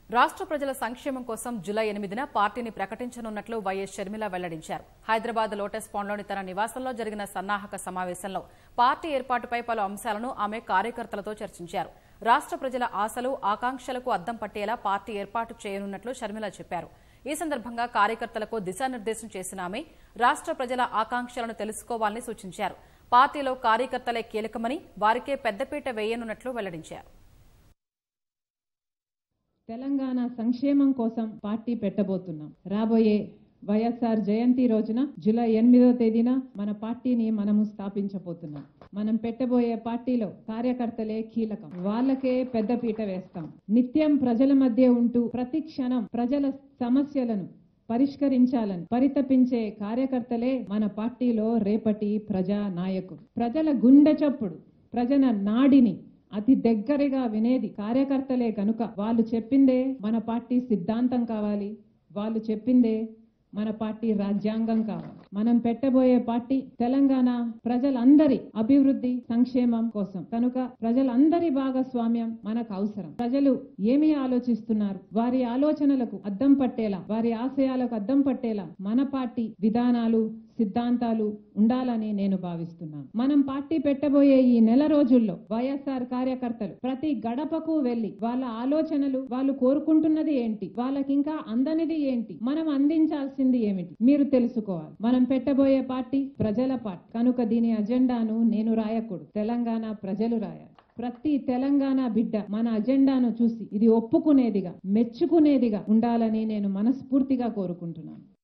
రాష్ట్ర ప్రజల సంక్షేమం కోసం జులై ఎనిమిదిన పార్టీని ప్రకటించనున్నట్లు వైఎస్ షర్మిల వెల్లడించారు హైదరాబాద్ లోటస్ పాండ్లోని తన నివాసంలో జరిగిన సన్నాహక సమావేశంలో పార్టీ ఏర్పాటుపై పలు అంశాలను ఆమె కార్యకర్తలతో చర్చించారు రాష్ట్ర ప్రజల ఆశలు ఆకాంక్షలకు అద్దం పట్టేలా పార్టీ ఏర్పాటు చేయనున్నట్లు షర్మిల చెప్పారు ఈ సందర్భంగా కార్యకర్తలకు దిశానిర్దేశం చేసిన ఆమె రాష్ట్ర ప్రజల ఆకాంక్షలను తెలుసుకోవాలని సూచించారు పార్టీలో కార్యకర్తలే కీలకమని వారికే పెద్దపీట వేయనున్నట్లు వెల్లడించారు తెలంగాణ సంక్షేమం కోసం పార్టీ పెట్టబోతున్నాం రాబోయే వైఎస్ఆర్ జయంతి రోజున జూలై ఎనిమిదో తేదీన మన పార్టీని మనము స్థాపించబోతున్నాం మనం పెట్టబోయే పార్టీలో కార్యకర్తలే కీలకం వాళ్ళకే పెద్దపీట వేస్తాం నిత్యం ప్రజల మధ్య ఉంటూ ప్రతి క్షణం ప్రజల సమస్యలను పరిష్కరించాలని పరితపించే కార్యకర్తలే మన పార్టీలో రేపటి ప్రజా నాయకుడు ప్రజల గుండె చప్పుడు ప్రజల నాడిని అతి దగ్గరగా వినేది కార్యకర్తలే కనుక వాళ్ళు చెప్పిందే మన పార్టీ సిద్ధాంతం కావాలి వాళ్ళు చెప్పిందే మన పార్టీ రాజ్యాంగం కావాలి మనం పెట్టబోయే పార్టీ తెలంగాణ ప్రజలందరి అభివృద్ధి సంక్షేమం కోసం కనుక ప్రజలందరి భాగస్వామ్యం మనకు అవసరం ప్రజలు ఏమి ఆలోచిస్తున్నారు వారి ఆలోచనలకు అద్దం పట్టేలా వారి ఆశయాలకు అద్దం పట్టేలా మన పార్టీ విధానాలు సిద్ధాంతాలు ఉండాలని నేను భావిస్తున్నాను మనం పార్టీ పెట్టబోయే ఈ నెల రోజుల్లో వైఎస్ఆర్ కార్యకర్తలు ప్రతి గడపకు వెళ్లి వాళ్ళ ఆలోచనలు వాళ్ళు కోరుకుంటున్నది ఏంటి వాళ్ళకి ఇంకా అందనిది ఏంటి మనం అందించాల్సింది ఏమిటి మీరు తెలుసుకోవాలి మనం పెట్టబోయే పార్టీ ప్రజల పార్టీ కనుక దీని అజెండాను నేను రాయకూడదు తెలంగాణ ప్రజలు రాయాలి ప్రతి తెలంగాణ బిడ్డ మన అజెండాను చూసి ఇది ఒప్పుకునేదిగా మెచ్చుకునేదిగా ఉండాలని నేను మనస్ఫూర్తిగా కోరుకుంటున్నాను